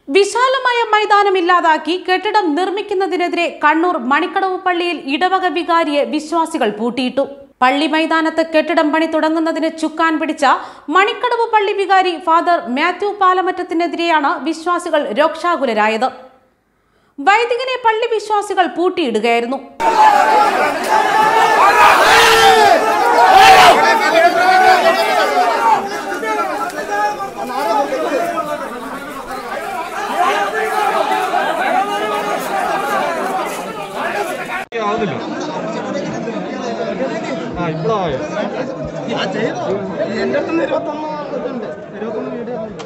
വിശാലമായ മൈതാനം ഇല്ലാതാക്കി കെട്ടിടം നിർമ്മിക്കുന്നതിനെതിരെ കണ്ണൂർ മണിക്കടവ് പള്ളിയിൽ ഇടവക വികാരിയെ വിശ്വാസികൾ പൂട്ടിയിട്ടു പള്ളി മൈതാനത്ത് കെട്ടിടം പണി തുടങ്ങുന്നതിന് ചുക്കാൻ പിടിച്ച മണിക്കടവ് പള്ളി വികാരി ഫാദർ മാത്യു പാലമറ്റത്തിനെതിരെയാണ് വിശ്വാസികൾ രോക്ഷാകുലരായത് വൈദികനെ പള്ളി വിശ്വാസികൾ പൂട്ടിയിടുകയായിരുന്നു ആവുന്നില്ല ആ ഇപ്പോഴായോ എന്റെ അടുത്ത് ഇരുപത്തൊന്ന് ഇതുണ്ട് ഇരുപത്തൊന്ന് വീഡിയോ ഉണ്ട്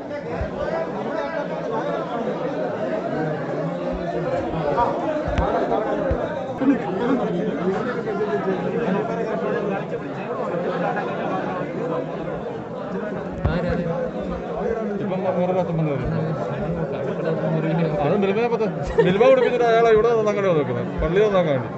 ഇപ്പം വേറെ പത്തൊമ്പത് വരും അത് മിൽമ പത്ത് മിൽമ കുടിപ്പിച്ചിട്ട് അയാളെ ഇവിടെ നന്നാക്കാൻ നോക്കുന്നത് പള്ളി നന്നാക്കാൻ വേണ്ടി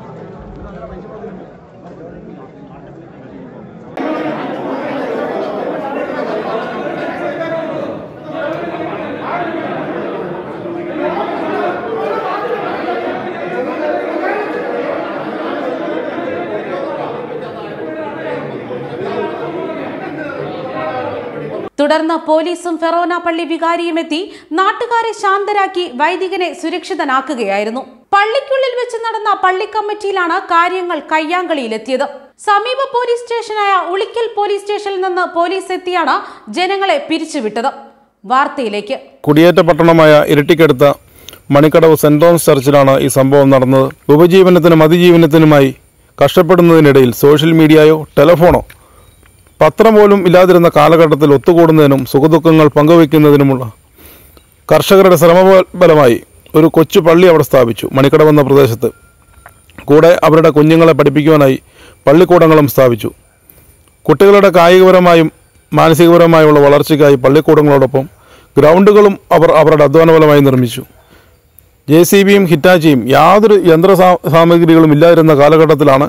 തുടർന്ന് പോലീസും ഫെറോന പള്ളി വികാരിയും എത്തി നാട്ടുകാരെ ശാന്തരാക്കി വൈദികനെ സുരക്ഷിതനാക്കുകയായിരുന്നു പള്ളിക്കുള്ളിൽ വെച്ച് നടന്ന പള്ളി കമ്മിറ്റിയിലാണ് കാര്യങ്ങൾ കയ്യാങ്കളിയിലെത്തിയത് സമീപ പോലീസ് സ്റ്റേഷനായ ഉളിക്കൽ പോലീസ് സ്റ്റേഷനിൽ നിന്ന് പോലീസ് എത്തിയാണ് ജനങ്ങളെ പിരിച്ചുവിട്ടത് വാർത്തയിലേക്ക് കുടിയേറ്റ പട്ടണമായ ഇരട്ടിക്കടുത്ത മണിക്കടവ് സെന്റ് തോമസ് ചർച്ചിലാണ് ഈ സംഭവം നടന്നത് ഉപജീവനത്തിനും അതിജീവനത്തിനുമായി കഷ്ടപ്പെടുന്നതിനിടയിൽ സോഷ്യൽ മീഡിയയോ ടെലഫോണോ പത്രം പോലും ഇല്ലാതിരുന്ന കാലഘട്ടത്തിൽ ഒത്തുകൂടുന്നതിനും സുഖദുഃഖങ്ങൾ പങ്കുവയ്ക്കുന്നതിനുമുള്ള കർഷകരുടെ ശ്രമഫലമായി ഒരു കൊച്ചു പള്ളി അവിടെ സ്ഥാപിച്ചു മണിക്കടവ് എന്ന പ്രദേശത്ത് കൂടെ അവരുടെ കുഞ്ഞുങ്ങളെ പഠിപ്പിക്കുവാനായി പള്ളിക്കൂടങ്ങളും സ്ഥാപിച്ചു കുട്ടികളുടെ കായികപരമായും മാനസികപരമായുമുള്ള വളർച്ചയ്ക്കായി പള്ളിക്കൂടങ്ങളോടൊപ്പം ഗ്രൗണ്ടുകളും അവർ അവരുടെ അധ്വാനഫലമായി നിർമ്മിച്ചു ജെ സി ബിയും ഹിറ്റാച്ചിയും യാതൊരു യന്ത്ര സാ- സാമഗ്രികളും ഇല്ലാതിരുന്ന കാലഘട്ടത്തിലാണ്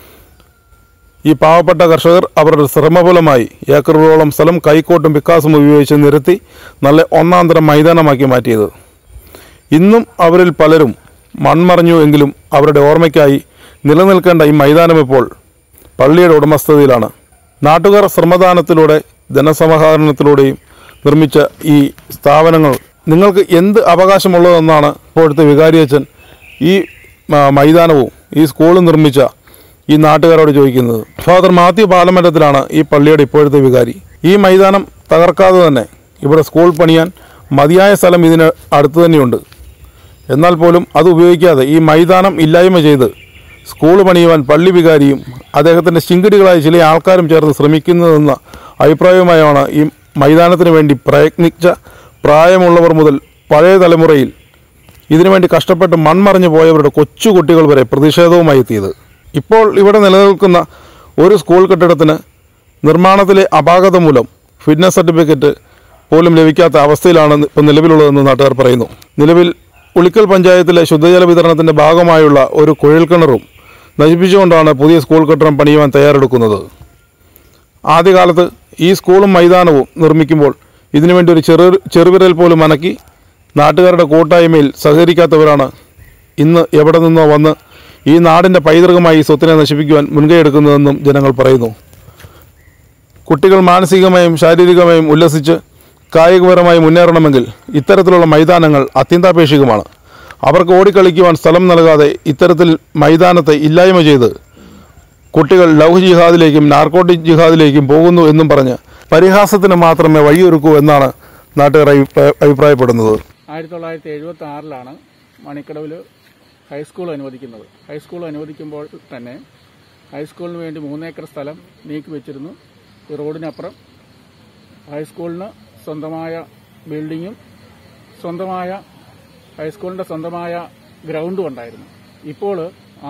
ഈ പാവപ്പെട്ട കർഷകർ അവരുടെ ശ്രമഫലമായി ഏക്കറുകളോളം സ്ഥലം കൈക്കോട്ടും പിക്കാസും ഉപയോഗിച്ച് നിരത്തി നല്ല ഒന്നാം തരം മൈതാനമാക്കി മാറ്റിയത് ഇന്നും അവരിൽ പലരും മൺമറഞ്ഞു എങ്കിലും അവരുടെ ഓർമ്മയ്ക്കായി നിലനിൽക്കേണ്ട ഈ മൈതാനം ഇപ്പോൾ പള്ളിയുടെ ഉടമസ്ഥതയിലാണ് നാട്ടുകാർ ശ്രമദാനത്തിലൂടെ ധനസമാഹരണത്തിലൂടെയും നിർമ്മിച്ച ഈ സ്ഥാപനങ്ങൾ നിങ്ങൾക്ക് എന്ത് അവകാശമുള്ളതെന്നാണ് ഇപ്പോഴത്തെ വികാരിയച്ഛൻ ഈ മ- മൈതാനവും ഈ സ്കൂളും നിർമ്മിച്ച ഈ നാട്ടുകാരോട് ചോദിക്കുന്നത് ഫാദർ മാത്യു പാലമറ്റത്തിലാണ് ഈ പള്ളിയുടെ ഇപ്പോഴത്തെ വികാരി ഈ മൈതാനം തകർക്കാതെ തന്നെ ഇവിടെ സ്കൂൾ പണിയാൻ മതിയായ സ്ഥലം ഇതിന് അടുത്ത് തന്നെയുണ്ട് എന്നാൽ പോലും അത് ഉപയോഗിക്കാതെ ഈ മൈതാനം ഇല്ലായ്മ ചെയ്ത് സ്കൂൾ പണിയുവാൻ പള്ളി വികാരിയും അദ്ദേഹത്തിൻ്റെ ശിങ്കിടികളായ ചില ആൾക്കാരും ചേർന്ന് ശ്രമിക്കുന്നതെന്ന അഭിപ്രായവുമായാണ് ഈ മൈതാനത്തിന് വേണ്ടി പ്രയത്നിച്ച പ്രായമുള്ളവർ മുതൽ പഴയ തലമുറയിൽ ഇതിനുവേണ്ടി കഷ്ടപ്പെട്ട് മൺമറഞ്ഞു പോയവരുടെ കൊച്ചു കുട്ടികൾ വരെ പ്രതിഷേധവുമായി എത്തിയത് ഇപ്പോൾ ഇവിടെ നിലനിൽക്കുന്ന ഒരു സ്കൂൾ കെട്ടിടത്തിന് നിർമ്മാണത്തിലെ അപാകത മൂലം ഫിറ്റ്നസ് സർട്ടിഫിക്കറ്റ് പോലും ലഭിക്കാത്ത അവസ്ഥയിലാണ് ഇപ്പോൾ നിലവിലുള്ളതെന്ന് നാട്ടുകാർ പറയുന്നു നിലവിൽ ഉളിക്കൽ പഞ്ചായത്തിലെ ശുദ്ധജല വിതരണത്തിൻ്റെ ഭാഗമായുള്ള ഒരു കുഴൽക്കിണറും നശിപ്പിച്ചുകൊണ്ടാണ് പുതിയ സ്കൂൾ കെട്ടിടം പണിയുവാൻ തയ്യാറെടുക്കുന്നത് ആദ്യകാലത്ത് ഈ സ്കൂളും മൈതാനവും നിർമ്മിക്കുമ്പോൾ ഇതിനുവേണ്ടി ഒരു ചെറു ചെറുവിരൽ പോലും അനക്കി നാട്ടുകാരുടെ കൂട്ടായ്മയിൽ സഹകരിക്കാത്തവരാണ് ഇന്ന് എവിടെ നിന്നോ വന്ന് ഈ നാടിൻ്റെ പൈതൃകമായി ഈ സ്വത്തിനെ നശിപ്പിക്കുവാൻ മുൻകൈയെടുക്കുന്നതെന്നും ജനങ്ങൾ പറയുന്നു കുട്ടികൾ മാനസികമായും ശാരീരികമായും ഉല്ലസിച്ച് കായികപരമായി മുന്നേറണമെങ്കിൽ ഇത്തരത്തിലുള്ള മൈതാനങ്ങൾ അത്യന്താപേക്ഷികമാണ് അവർക്ക് ഓടിക്കളിക്കുവാൻ സ്ഥലം നൽകാതെ ഇത്തരത്തിൽ മൈതാനത്തെ ഇല്ലായ്മ ചെയ്ത് കുട്ടികൾ ലവ് ജിഹാദിലേക്കും നാർക്കോട്ടിക് ജിഹാദിലേക്കും പോകുന്നു എന്നും പറഞ്ഞ് പരിഹാസത്തിന് മാത്രമേ വഴിയൊരുക്കൂ എന്നാണ് നാട്ടുകാർ അഭിപ്രായ- അഭിപ്രായപ്പെടുന്നത് ആയിരത്തി തൊള്ളായിരത്തി എഴുപത്തി ആറിലാണ് മണിക്കടവിൽ ഹൈസ്കൂൾ അനുവദിക്കുന്നത് ഹൈസ്കൂൾ അനുവദിക്കുമ്പോൾ തന്നെ ഹൈസ്കൂളിന് വേണ്ടി മൂന്നേക്കർ സ്ഥലം നീക്കി വെച്ചിരുന്നു ഈ റോഡിനപ്പുറം ഹൈസ്കൂളിന് സ്വന്തമായ ബിൽഡിങ്ങും സ്വന്തമായ ഹൈസ്കൂളിൻ്റെ സ്വന്തമായ ഗ്രൗണ്ടും ഉണ്ടായിരുന്നു ഇപ്പോൾ ആ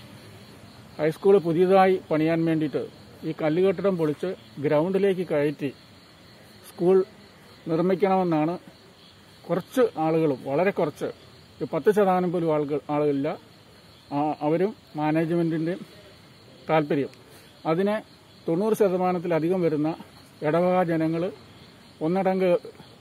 ഹൈസ്കൂൾ പുതിയതായി പണിയാൻ വേണ്ടിയിട്ട് ഈ കല്ലുകെട്ടിടം പൊളിച്ച് ഗ്രൗണ്ടിലേക്ക് കയറ്റി സ്കൂൾ നിർമ്മിക്കണമെന്നാണ് കുറച്ച് ആളുകളും വളരെ കുറച്ച് ഒരു പത്ത് ശതമാനം പോലും ആളുകൾ ആളുകളില്ല ആ, അവരും മാനേജ്മെൻറ്റിൻ്റെയും താല്പര്യം അതിനെ തൊണ്ണൂറ് ശതമാനത്തിലധികം വരുന്ന ഇടവക ജനങ്ങൾ ഒന്നടങ്ക്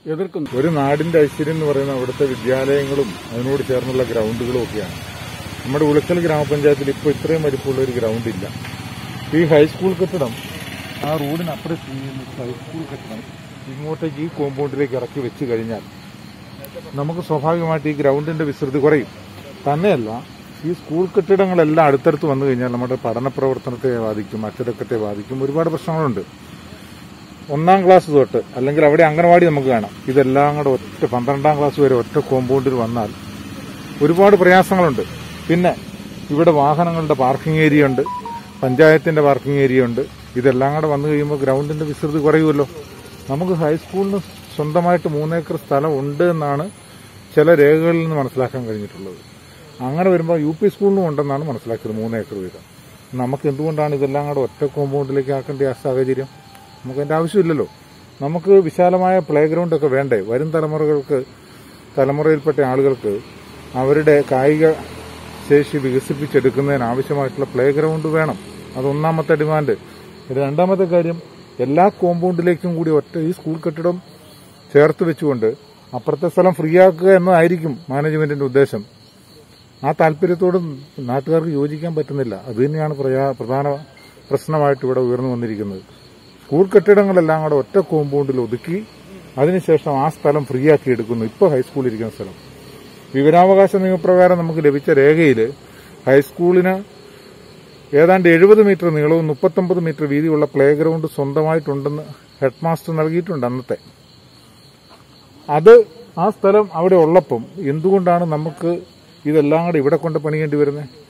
എതിർക്കുന്നു ഒരു നാടിന്റെ ഐശ്വര്യം എന്ന് പറയുന്നത് അവിടുത്തെ വിദ്യാലയങ്ങളും അതിനോട് ചേർന്നുള്ള ഗ്രൗണ്ടുകളും ഒക്കെയാണ് നമ്മുടെ ഉളക്കൽ ഗ്രാമപഞ്ചായത്തിൽ ഇപ്പോൾ ഇത്രയും വലിപ്പമുള്ള ഒരു ഗ്രൗണ്ട് ഇല്ല ഈ ഹൈസ്കൂൾ കെട്ടിടം ആ റോഡിനപ്പുറം സ്ഥിതി ചെയ്യുന്ന ഹൈസ്കൂൾ കെട്ടിടം ഇങ്ങോട്ടേക്ക് ഈ കോമ്പൗണ്ടിലേക്ക് ഇറക്കി വെച്ച് കഴിഞ്ഞാൽ നമുക്ക് സ്വാഭാവികമായിട്ട് ഈ ഗ്രൗണ്ടിന്റെ വിസ്തൃതി കുറയും തന്നെയല്ല ഈ സ്കൂൾ കെട്ടിടങ്ങളെല്ലാം അടുത്തടുത്ത് വന്നു കഴിഞ്ഞാൽ നമ്മുടെ പഠന പ്രവർത്തനത്തെ ബാധിക്കും അച്ചടക്കത്തെ ബാധിക്കും ഒരുപാട് പ്രശ്നങ്ങളുണ്ട് ഒന്നാം ക്ലാസ് തൊട്ട് അല്ലെങ്കിൽ അവിടെ അംഗനവാടി നമുക്ക് കാണാം ഇതെല്ലാം കൂടെ ഒറ്റ പന്ത്രണ്ടാം ക്ലാസ് വരെ ഒറ്റ കോമ്പൗണ്ടിൽ വന്നാൽ ഒരുപാട് പ്രയാസങ്ങളുണ്ട് പിന്നെ ഇവിടെ വാഹനങ്ങളുടെ പാർക്കിംഗ് ഏരിയ ഉണ്ട് പഞ്ചായത്തിന്റെ പാർക്കിംഗ് ഏരിയ ഉണ്ട് ഇതെല്ലാം കൂടെ വന്നു കഴിയുമ്പോൾ ഗ്രൗണ്ടിന്റെ വിസ്തൃതി കുറയുമല്ലോ നമുക്ക് ഹൈസ്കൂളിന് സ്വന്തമായിട്ട് മൂന്നേക്കർ സ്ഥലം ഉണ്ട് എന്നാണ് ചില രേഖകളിൽ നിന്ന് മനസ്സിലാക്കാൻ കഴിഞ്ഞിട്ടുള്ളത് അങ്ങനെ വരുമ്പോൾ യു പി സ്കൂളിനും ഉണ്ടെന്നാണ് മനസ്സിലാക്കിയത് മൂന്നേക്കർ വീതം നമുക്ക് എന്തുകൊണ്ടാണ് ഇതെല്ലാം കൂടെ ഒറ്റ കോമ്പൗണ്ടിലേക്ക് ആക്കേണ്ട ആ സാഹചര്യം നമുക്ക് അതിന്റെ ആവശ്യമില്ലല്ലോ നമുക്ക് വിശാലമായ പ്ലേ ഗ്രൗണ്ട് ഒക്കെ വേണ്ടേ വരും തലമുറകൾക്ക് തലമുറയിൽപ്പെട്ട ആളുകൾക്ക് അവരുടെ കായിക ശേഷി വികസിപ്പിച്ചെടുക്കുന്നതിന് ആവശ്യമായിട്ടുള്ള പ്ലേ ഗ്രൗണ്ട് വേണം അത് ഒന്നാമത്തെ ഡിമാൻഡ് രണ്ടാമത്തെ കാര്യം എല്ലാ കോമ്പൗണ്ടിലേക്കും കൂടി ഒറ്റ ഈ സ്കൂൾ കെട്ടിടം ചേർത്ത് വെച്ചുകൊണ്ട് അപ്പുറത്തെ സ്ഥലം ഫ്രീ ആക്കുക എന്നതായിരിക്കും മാനേജ്മെന്റിന്റെ ഉദ്ദേശം ആ താല്പര്യത്തോട് നാട്ടുകാർക്ക് യോജിക്കാൻ പറ്റുന്നില്ല അത് തന്നെയാണ് പ്രയാ- പ്രധാന പ്രശ്നമായിട്ട് ഇവിടെ ഉയർന്നു വന്നിരിക്കുന്നത് സ്കൂൾ കെട്ടിടങ്ങളെല്ലാം കൂടെ ഒറ്റ കോമ്പൗണ്ടിൽ ഒതുക്കി അതിനുശേഷം ആ സ്ഥലം ഫ്രീ ആക്കി എടുക്കുന്നു ഇപ്പോൾ ഹൈസ്കൂളിൽ ഇരിക്കുന്ന സ്ഥലം വിവരാവകാശ നിയമപ്രകാരം നമുക്ക് ലഭിച്ച രേഖയിൽ ഹൈസ്കൂളിന് ഏതാണ്ട് എഴുപത് മീറ്റർ നീളവും മുപ്പത്തൊമ്പത് മീറ്റർ വീതിയുള്ള പ്ലേ ഗ്രൗണ്ട് സ്വന്തമായിട്ടുണ്ടെന്ന് ഹെഡ് മാസ്റ്റർ നൽകിയിട്ടുണ്ട് അന്നത്തെ അത് ആ സ്ഥലം അവിടെ ഉള്ളപ്പം എന്തുകൊണ്ടാണ് നമുക്ക് ഇതെല്ലാം കൂടെ ഇവിടെ കൊണ്ട് പണിയേണ്ടി വരുന്നത്